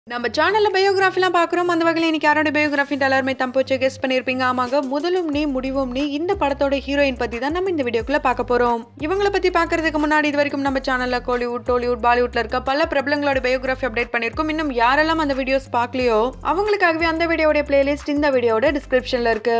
நம்ம சேனல்ல பயோகிராஃபிலாம் பார்க்குறோம் அந்த வகையில் இன்னைக்கு யாரோட பயோகிராஃபி எல்லாருமே தம்போச்சு கெஸ் பண்ணியிருப்பீங்க ஆமாங்க முதலும் நீ முடிவும் நீ இந்த படத்தோட ஹீரோயின் பத்தி தான் நம்ம இந்த வீடியோக்குள்ள பார்க்க போறோம் இவங்கள பத்தி பார்க்கறதுக்கு முன்னாடி இது வரைக்கும் நம்ம சேனல்ல கோலிவுட் டோலிவுட் பாலிவுட்ல இருக்க பல பிரபலங்களோட பயோகிராஃபி அப்டேட் பண்ணியிருக்கோம் இன்னும் யாரெல்லாம் அந்த வீடியோஸ் பார்க்கலையோ அவங்களுக்காகவே அந்த வீடியோட பிளேலிஸ்ட் இந்த வீடியோட டிஸ்கிரிப்ஷன்ல இருக்கு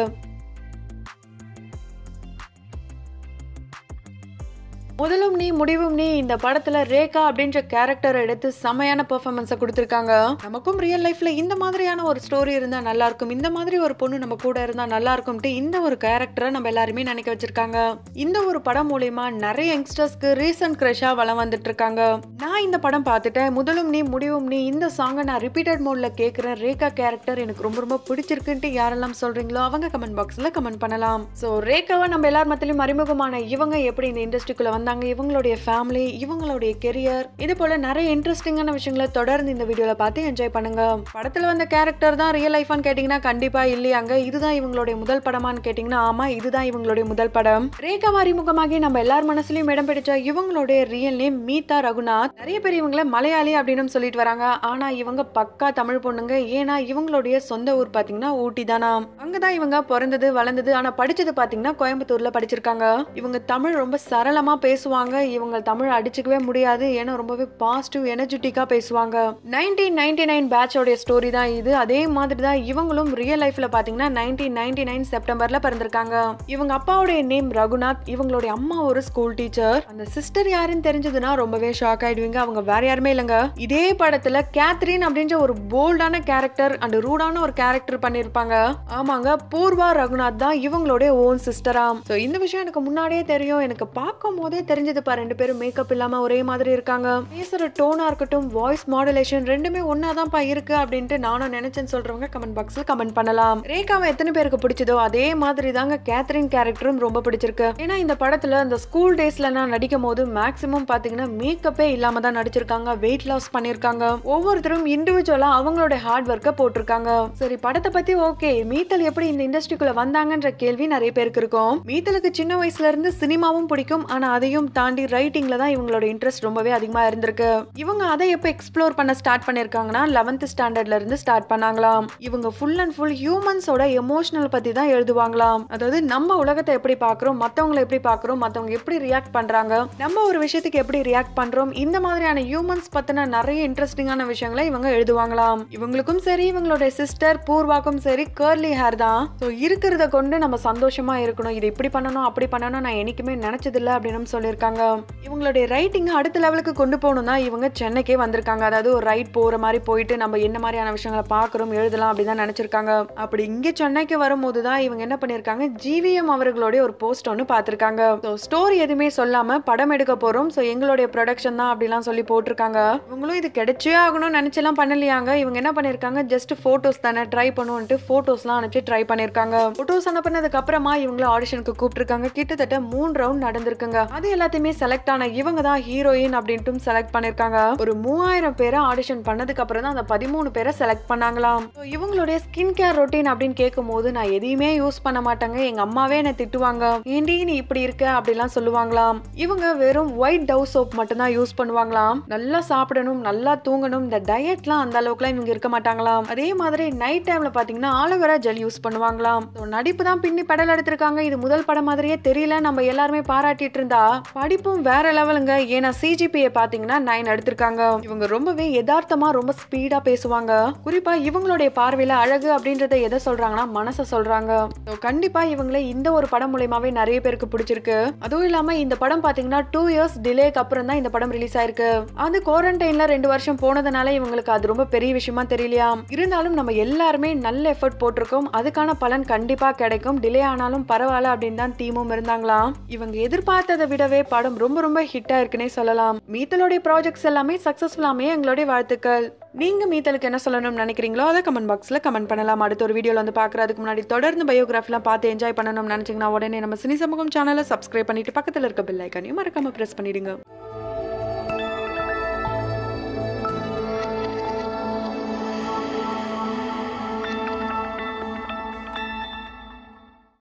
முதலும் நீ முடிவும் நீ இந்த படத்துல ரேகா அப்படின்ற கேரக்டரை எடுத்து செமையான பெர்ஃபார்மன்ஸை கொடுத்துருக்காங்க நமக்கும் ரியல் லைஃப்ல இந்த மாதிரியான ஒரு ஸ்டோரி இருந்தா நல்லா இருக்கும் இந்த மாதிரி ஒரு பொண்ணு நம்ம கூட இருந்தா நல்லா இருக்கும்ட்டு இந்த ஒரு கேரக்டரை நம்ம எல்லாருமே நினைக்க வச்சிருக்காங்க இந்த ஒரு படம் மூலியமா நிறைய யங்ஸ்டர்ஸ்க்கு ரீசன்ட் கிரஷா வளம் வந்துட்டு இருக்காங்க நான் இந்த படம் பார்த்துட்டேன் முதலும் நீ முடிவும் நீ இந்த சாங்கை நான் ரிப்பீட்டட் மோட்ல கேட்குறேன் ரேகா கேரக்டர் எனக்கு ரொம்ப ரொம்ப பிடிச்சிருக்குன்ட்டு யாரெல்லாம் சொல்றீங்களோ அவங்க கமெண்ட் பாக்ஸ்ல கமெண்ட் பண்ணலாம் ஸோ ரேகாவை நம்ம எல்லார் மத்தியிலும் அறிமுகமான இவங்க எப்படி இந்த இண்டஸ்ட்ரிக்குள்ள வந்தாங்க இவங்களுடைய ஃபேமிலி இவங்களுடைய கெரியர் இது போல நிறைய இன்ட்ரெஸ்டிங்கான விஷயங்களை தொடர்ந்து இந்த வீடியோல பார்த்து என்ஜாய் பண்ணுங்க படத்துல வந்த கேரக்டர் தான் ரியல் லைஃபான்னு கேட்டிங்கன்னா கண்டிப்பா இல்லையாங்க இதுதான் இவங்களுடைய முதல் படமான்னு கேட்டிங்கன்னா ஆமா இதுதான் இவங்களுடைய முதல் படம் ரேகாவை அறிமுகமாகி நம்ம எல்லார் மனசுலயும் இடம் பிடிச்ச இவங்களுடைய ரியல் நேம் மீதா ரகுநாத் நிறைய பேர் இவங்கள மலையாளி அப்படின்னு சொல்லிட்டு வராங்க ஆனா இவங்க பக்கா தமிழ் பொண்ணுங்க ஏன்னா இவங்களுடைய சொந்த ஊர் பாத்தீங்கன்னா ஊட்டி தானா அங்கதான் இவங்க பிறந்தது வளர்ந்தது ஆனா படிச்சது பாத்தீங்கன்னா கோயம்புத்தூர்ல படிச்சிருக்காங்க இவங்க தமிழ் ரொம்ப சரளமா பேசுவாங்க இவங்க தமிழ் அடிச்சுக்கவே முடியாது ஏன்னா ரொம்பவே பாசிட்டிவ் எனர்ஜெட்டிக்கா பேசுவாங்க நைன்டீன் நைன்டி நைன் பேட்சோடைய ஸ்டோரி தான் இது அதே மாதிரி தான் இவங்களும் ரியல் லைஃப்ல பாத்தீங்கன்னா நைன்டீன் நைன்டி நைன் செப்டம்பர்ல பிறந்திருக்காங்க இவங்க அப்பாவுடைய நேம் ரகுநாத் இவங்களுடைய அம்மா ஒரு ஸ்கூல் டீச்சர் அந்த சிஸ்டர் யாருன்னு தெரிஞ்சதுன்னா ரொம்பவே ஷாக் ஆயிடுவீங்க அவங்க வேற யாருமே இல்லைங்க இதே படத்துல கேத்ரின் அப்படின்ற ஒரு போல்டான கேரக்டர் அண்ட் ரூடான ஒரு கேரக்டர் பண்ணிருப்பாங்க ஆமாங்க பூர்வா ரகுநாத் தான் இவங்களுடைய ஓன் சிஸ்டராம் ஸோ இந்த விஷயம் எனக்கு முன்னாடியே தெரியும் எனக்கு பார்க்கும் போதே தெரிஞ்சதுப்பா ரெண்டு பேரும் மேக்கப் இல்லாம ஒரே மாதிரி இருக்காங்க பேசுற டோனா இருக்கட்டும் வாய்ஸ் மாடுலேஷன் ரெண்டுமே ஒன்னா தான்ப்பா இருக்கு அப்படின்ட்டு நானும் நினைச்சேன்னு சொல்றவங்க கமெண்ட் பாக்ஸ்ல கமெண்ட் பண்ணலாம் ரேகாவை எத்தனை பேருக்கு பிடிச்சதோ அதே மாதிரி தாங்க கேத்ரின் கேரக்டரும் ரொம்ப பிடிச்சிருக்கு ஏன்னா இந்த படத்துல அந்த ஸ்கூல் டேஸ்ல நான் நடிக்கும் போது மேக்சிமம் பாத்தீங்கன்னா மேக்கப்பே இல்லாம தான் நடிச்சிருக்காங்க வெயிட் லாஸ் பண்ணிருக்காங்க ஒவ்வொருத்தரும் இண்டிவிஜுவலா அவங்களோட ஹார்ட் ஒர்க்கை போட்டிருக்காங்க சரி படத்தை பத்தி ஓகே மீத்தல் எப்படி இந்த இண்டஸ்ட்ரிக்குள்ள வந்தாங்கன்ற கேள்வி நிறைய பேருக்கு இருக்கும் மீத்தலுக்கு சின்ன வயசுல இருந்து சினிமாவும் பிடிக்கும் ஆனா அதையும் தாண்டி ரைட்டிங்ல தான் இவங்களோட இன்ட்ரெஸ்ட் ரொம்பவே அதிகமா இருந்திருக்கு இவங்க அதை எப்போ எக்ஸ்ப்ளோர் பண்ண ஸ்டார்ட் பண்ணிருக்காங்கன்னா லெவன்த் ஸ்டாண்டர்ட்ல இருந்து ஸ்டார்ட் பண்ணாங்களாம் இவங்க ஃபுல் அண்ட் ஃபுல் ஹியூமன்ஸோட எமோஷனல் பத்தி தான் எழுதுவாங்களாம் அதாவது நம்ம உலகத்தை எப்படி பாக்குறோம் மத்தவங்களை எப்படி பாக்குறோம் மத்தவங்க எப்படி ரியாக்ட் பண்றாங்க நம்ம ஒரு விஷயத்துக்கு எப்படி ரியாக்ட் பண்றோம் இந்த மாதிரியான ஹியூமன்ஸ் பத்தின நிறைய இன்ட்ரெஸ்டிங்கான விஷயங்களை இவங்க எழுதுவாங்களாம் இவங்களுக்கும் சரி இவங்களோட சிஸ்டர் பூர்வாக்கும் சரி கர்லி ஹேர் தான் ஸோ இருக்கிறத கொண்டு நம்ம சந்தோஷமா இருக்கணும் இது இப்படி பண்ணணும் அப்படி பண்ணணும் நான் என்னைக்குமே நினைச்சதில்ல அப்படின்னு சொல்லியிருக்காங்க இவங்களுடைய ரைட்டிங்கை அடுத்த லெவலுக்கு கொண்டு போகணும்னா இவங்க சென்னைக்கே வந்திருக்காங்க அதாவது ஒரு ரைட் போற மாதிரி போயிட்டு நம்ம என்ன மாதிரியான விஷயங்களை பார்க்குறோம் எழுதலாம் அப்படின்னு தான் நினைச்சிருக்காங்க அப்படி இங்கே சென்னைக்கு வரும்போது தான் இவங்க என்ன பண்ணியிருக்காங்க ஜிவிஎம் அவர்களுடைய ஒரு போஸ்ட் ஒன்று பார்த்துருக்காங்க ஸோ ஸ்டோரி எதுவுமே சொல்லாம படம் எடுக்க போறோம் ஸோ எங்களுடைய ப்ரொடக்ஷன் தான் அப்படிலாம் சொல்லி போட்டிருக்காங்க இவங்களும் இது கிடைச்சே ஆகணும்னு நினைச்செல்லாம் பண்ணலையாங்க இவங்க என்ன பண்ணியிருக்காங்க ஜஸ்ட் ஃபோட்டோஸ் தானே ட்ரை பண்ணுவோன்ட்டு ஃபோட்டோஸ்லாம் அனுப்பிச்சு ட்ரை பண்ணியிருக்காங்க ஃபோட்டோஸ் அனுப்புனதுக்கு அப்புறமா இவங்கள ஆடிஷனுக்கு கூப்பிட்டுருக்காங்க கிட்டத்தட்ட மூணு ரவுண்ட் நடந்திருக்குங்க அது எல்லாத்தையுமே செலக்ட் ஆன இவங்க தான் ஹீரோயின் அப்படின்ட்டும் செலக்ட் பண்ணிருக்காங்க ஒரு மூவாயிரம் பேரை ஆடிஷன் பண்ணதுக்கு அப்புறம் தான் அந்த பதிமூணு பேரை செலக்ட் பண்ணாங்களாம் So, இவங்களுடைய ஸ்கின் கேர் ரொட்டீன் அப்படின்னு கேட்கும் போது நான் எதையுமே யூஸ் பண்ண மாட்டாங்க எங்க அம்மாவே என்னை திட்டுவாங்க ஏண்டி நீ இப்படி இருக்க அப்படிலாம் சொல்லுவாங்களாம் இவங்க வெறும் ஒயிட் டவ் சோப் மட்டும் தான் யூஸ் பண்ணுவாங்களாம் நல்லா சாப்பிடணும் நல்லா தூங்கணும் இந்த டயட்லாம் அந்த அளவுக்குலாம் இவங்க இருக்க மாட்டாங்களாம் அதே மாதிரி நைட் டைம்ல பாத்தீங்கன்னா ஆலோவேரா ஜெல் யூஸ் பண்ணுவாங்களாம் So, நடிப்பு தான் பின்னி படல் எடுத்திருக்காங்க இது முதல் படம் மாதிரியே தெரியல நம்ம எல்லாருமே பாராட்டிட்டு இருந்தா படிப்பும் வேற லெவலுங்க ஏன்னா சிஜிபியை பாத்தீங்கன்னா நைன் எடுத்திருக்காங்க இவங்க ரொம்பவே யதார்த்தமா ரொம்ப ஸ்பீடா பேசுவாங்க குறிப்பா இவங்களுடைய பார்வையில அழகு அப்படின்றத எதை சொல்றாங்கன்னா மனசை சொல்றாங்க So, கண்டிப்பா இவங்களை இந்த ஒரு படம் மூலியமாவே நிறைய பேருக்கு பிடிச்சிருக்கு அதுவும் இல்லாம இந்த படம் பாத்தீங்கன்னா டூ இயர்ஸ் டிலேக்கு அப்புறம் தான் இந்த படம் ரிலீஸ் ஆயிருக்கு அது குவாரண்டைன்ல ரெண்டு வருஷம் போனதுனால இவங்களுக்கு அது ரொம்ப பெரிய விஷயமா தெரியலையா இருந்தாலும் நம்ம எல்லாருமே நல்ல எஃபர்ட் போட்டிருக்கோம் அதுக்கான பலன் கண்டிப்பா கிடைக்கும் டிலே ஆனாலும் பரவாயில்ல அப்படின்னு தான் டீமும் இருந்தாங்களாம் இவங்க எதிர்பார்த்ததை விடவே படம் ரொம்ப ரொம்ப ஹிட் ஆயிருக்குன்னே சொல்லலாம் மீத்தலோடைய ப்ராஜெக்ட்ஸ் எல்லாமே சக்சஸ்ஃபுல்லாமே எங்களுடைய வாழ்த்துக்கள் நீங்க மீத்தலுக்கு என்ன சொல்லணும்னு நினைக்கிறீங்களோ அதை கமெண்ட் பாக்ஸ்ல கமெண்ட் பண்ணலாம் அடுத்த ஒரு வீடியோல வந்து பாக்குறதுக்கு முன்னாடி தொடர்ந்து பயோகிராஃபிலாம் பார்த்து என்ஜாய் பண்ணணும்னு நினைச்சீங்கன்னா உடனே நம்ம சினி சமூகம் சேனலை சப்ஸ்கிரைப் பண்ணிட்டு பக்கத்துல இருக்க பெல் ஐக்கானையும் மறக்காம பிரஸ் பண்ணிடுங்க